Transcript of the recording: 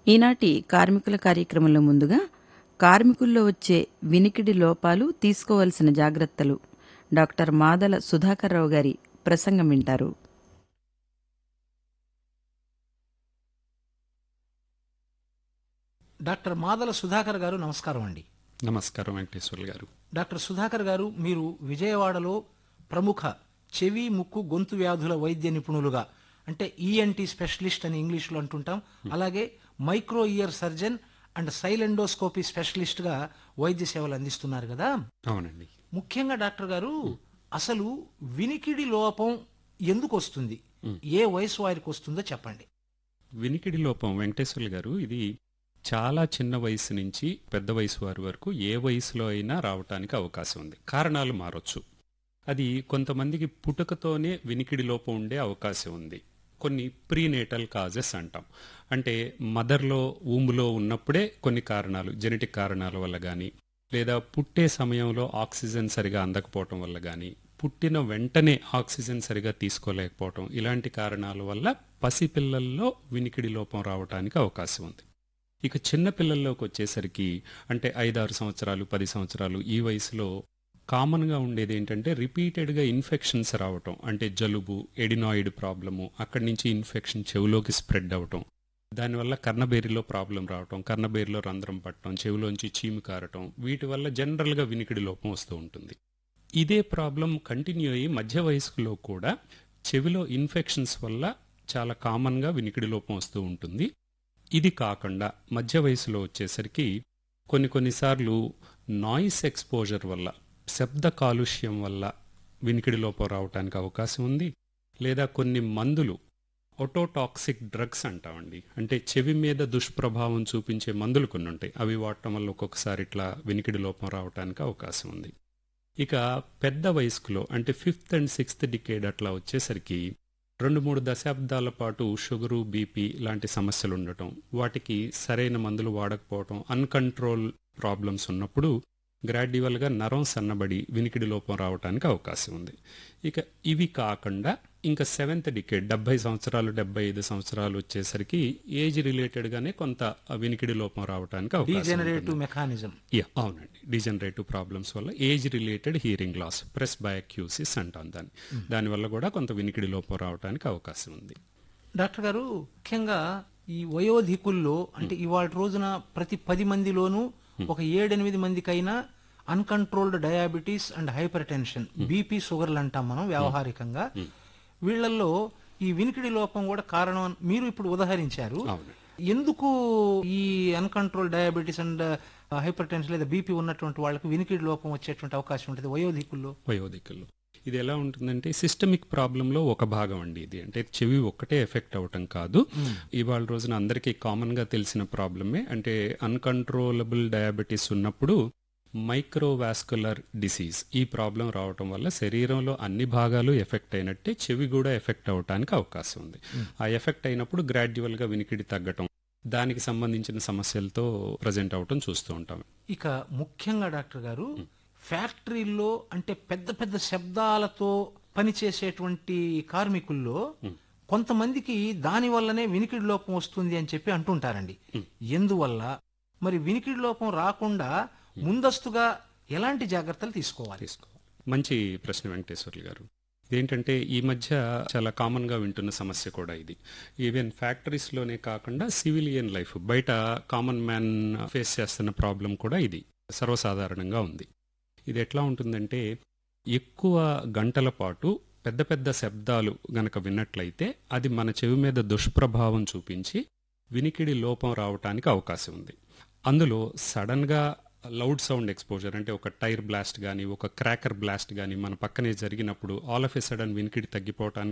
ఈనాటి కార్మికుల కార్యక్రమంలో ముందుగా కార్మికుల్లో వచ్చే వినికిడి లోపాలు తీసుకోవలసిన జాగ్రత్తలు డాక్టర్ మాదల సుధాకర్రావు గారి ప్రసంగం వింటారు డాక్టర్ మాదల సుధాకర్ గారు నమస్కారం అండి నమస్కారం వెంకటేశ్వర్లు గారు డాక్టర్ సుధాకర్ గారు మీరు విజయవాడలో ప్రముఖ చెవి ముక్కు గొంతు వ్యాధుల వైద్య నిపుణులుగా అంటే ఈఎన్టీ స్పెషలిస్ట్ అని ఇంగ్లీష్లో అంటుంటాం అలాగే micro ear surgeon and sialendoscopy specialist గా వైద్య సేవలు అందిస్తున్నారు కదా అవునండి ముఖ్యంగా డాక్టర్ గారు అసలు వినికిడి లోపం ఎందుకు వస్తుంది ఏ వయసు వారికి వస్తుందో చెప్పండి వినికిడి లోపం వెంకటేశ్వర్లు గారు ఇది చాలా చిన్న వయసు నుంచి పెద్ద వయసు వారి వరకు ఏ వయసులో అయినా రావటానికి అవకాశం ఉంది కారణాలు మారొచ్చు అది కొంతమందికి పుట్టుకతోనే వినికిడి లోపం ఉండే అవకాశం ఉంది కొన్ని ప్రీనేటల్ కాజెస్ అంటాం అంటే మదర్లో ఊములో ఉన్నప్పుడే కొన్ని కారణాలు జెనెటిక్ కారణాల వల్ల కానీ లేదా పుట్టే సమయంలో ఆక్సిజన్ సరిగా అందకపోవటం వల్ల కానీ పుట్టిన వెంటనే ఆక్సిజన్ సరిగా తీసుకోలేకపోవటం ఇలాంటి కారణాల వల్ల పసిపిల్లల్లో వినికిడి లోపం రావటానికి అవకాశం ఉంది ఇక చిన్న పిల్లల్లోకి వచ్చేసరికి అంటే ఐదారు సంవత్సరాలు పది సంవత్సరాలు ఈ వయసులో కామన్గా ఉండేది ఏంటంటే రిపీటెడ్గా ఇన్ఫెక్షన్స్ రావటం అంటే జలుబు ఎడినాయిడ్ ప్రాబ్లము అక్కడి నుంచి ఇన్ఫెక్షన్ చెవులోకి స్ప్రెడ్ అవటం దానివల్ల కర్ణబేరిలో ప్రాబ్లం రావటం కర్ణబేరిలో రంధ్రం పట్టడం చెవిలోంచి చీము కారటం వీటి వల్ల జనరల్గా వినికిడి లోపం వస్తూ ఉంటుంది ఇదే ప్రాబ్లం కంటిన్యూ అయ్యి మధ్య వయస్కులో కూడా చెవిలో ఇన్ఫెక్షన్స్ వల్ల చాలా కామన్గా వినికిడి లోపం వస్తూ ఉంటుంది ఇది కాకుండా మధ్య వయసులో వచ్చేసరికి కొన్ని కొన్నిసార్లు నాయిస్ ఎక్స్పోజర్ వల్ల శబ్ద కాలుష్యం వల్ల వినికిడి లోపం రావడానికి అవకాశం ఉంది లేదా కొన్ని మందులు ఒటోటాక్సిక్ డ్రగ్స్ అంటామండి అంటే చెవి మీద దుష్ప్రభావం చూపించే మందులు కొన్ని ఉంటాయి అవి వాడటం వల్ల ఒక్కొక్కసారి ఇట్లా వినికిడి లోపం రావడానికి అవకాశం ఉంది ఇక పెద్ద వయస్కులో అంటే ఫిఫ్త్ అండ్ సిక్స్త్ డికేడ్ అట్లా వచ్చేసరికి రెండు మూడు దశాబ్దాల పాటు షుగరు బీపీ లాంటి సమస్యలు ఉండటం వాటికి సరైన మందులు వాడకపోవటం అన్కంట్రోల్ ప్రాబ్లమ్స్ ఉన్నప్పుడు గ్రాడ్యువల్గా నరం సన్నబడి వినికిడి లోపం రావడానికి అవకాశం ఉంది ఇక ఇవి కాకుండా ఇంకా సెవెంత్ డికేడ్ డెబ్బై సంవత్సరాలు డెబ్బై ఐదు సంవత్సరాలు వచ్చేసరికి ఏజ్ రిలేటెడ్గానే కొంత వినికిడి లోపం రావడానికి అవకాశం డీజెనరేటివ్ ఉంటుంది. మెకానిజం యా అవునండి డిజనరేటివ్ ప్రాబ్లమ్స్ వల్ల age related hearing loss presbycusis అంటాం దాన్ని దానివల్ల కూడా కొంత వినికిడి లోపం రావడానికి అవకాశం ఉంది డాక్టర్ గారు ముఖ్యంగా ఈ వయోధికుల్లో అంటే ఇవాళ రోజున ప్రతి పది మందిలోనూ ఒక ఏడెనిమిది మందికైనా uncontrolled diabetes and hypertension BP షుగర్లు అంటాం మనం వ్యవహారికంగా వీళ్ళల్లో ఈ వినికిడి లోపం కూడా కారణం అని మీరు ఇప్పుడు ఉదాహరించారు అవును ఎందుకు ఈ uncontrol diabetes and hypertension లేదా బీపీ ఉన్నటువంటి వాళ్ళకి వినికిడి లోపం వచ్చేటువంటి అవకాశం ఉంటుంది వయోధికుల్లో వయోధికుల్లో ఇది ఎలా ఉంటుందంటే సిస్టమిక్ ప్రాబ్లంలో ఒక భాగం అండి ఇది అంటే చెవి ఒక్కటే ఎఫెక్ట్ అవటం కాదు ఇవాళ రోజున అందరికీ కామన్ గా తెలిసిన ప్రాబ్లమే అంటే అన్కంట్రోలబుల్ డయాబెటీస్ ఉన్నప్పుడు మైక్రోవాస్కులర్ డిసీజ్ ఈ ప్రాబ్లం రావటం వల్ల శరీరంలో అన్ని భాగాలు ఎఫెక్ట్ అయినట్టే చెవి కూడా ఎఫెక్ట్ అవటానికి అవకాశం ఉంది ఆ ఎఫెక్ట్ అయినప్పుడు గ్రాడ్యువల్ గా వినికిడి తగ్గటం దానికి సంబంధించిన సమస్యలతో ప్రజెంట్ అవటం చూస్తూ ఉంటాం ఇక ముఖ్యంగా డాక్టర్ గారు ఫ్యాక్టరీల్లో అంటే పెద్ద పెద్ద శబ్దాలతో పనిచేసేటువంటి కార్మికుల్లో కొంతమందికి దాని వల్లనే వినికిడి లోపం వస్తుంది అని చెప్పి అంటుంటారండి ఎందువల్ల మరి వినికిడి లోపం రాకుండా ముందస్తుగా ఎలాంటి జాగ్రత్తలు తీసుకోవాలి తీసుకోవాలి మంచి ప్రశ్న వెంకటేశ్వర్లు గారు ఇదేంటంటే ఈ మధ్య చాలా కామన్ గా వింటున్న సమస్య కూడా ఇది ఈవెన్ ఫ్యాక్టరీస్ లోనే కాకుండా సివిలియన్ లైఫ్ బయట కామన్ మ్యాన్ ఫేస్ చేస్తున్న ప్రాబ్లం కూడా ఇది సర్వసాధారణంగా ఉంది ఇది ఎట్లా ఉంటుందంటే ఎక్కువ గంటల పాటు పెద్ద పెద్ద శబ్దాలు గనక విన్నట్లయితే అది మన చెవి మీద దుష్ప్రభావం చూపించి వినికిడి లోపం రావటానికి అవకాశం ఉంది అందులో సడన్ గా లౌడ్ సౌండ్ ఎక్స్పోజర్ అంటే ఒక టైర్ బ్లాస్ట్ కానీ ఒక క్రాకర్ బ్లాస్ట్ కానీ మన పక్కనే జరిగినప్పుడు ఆల్ ఆఫ్ ఎ సడన్ వినికిడి తగ్గిపోవటానికి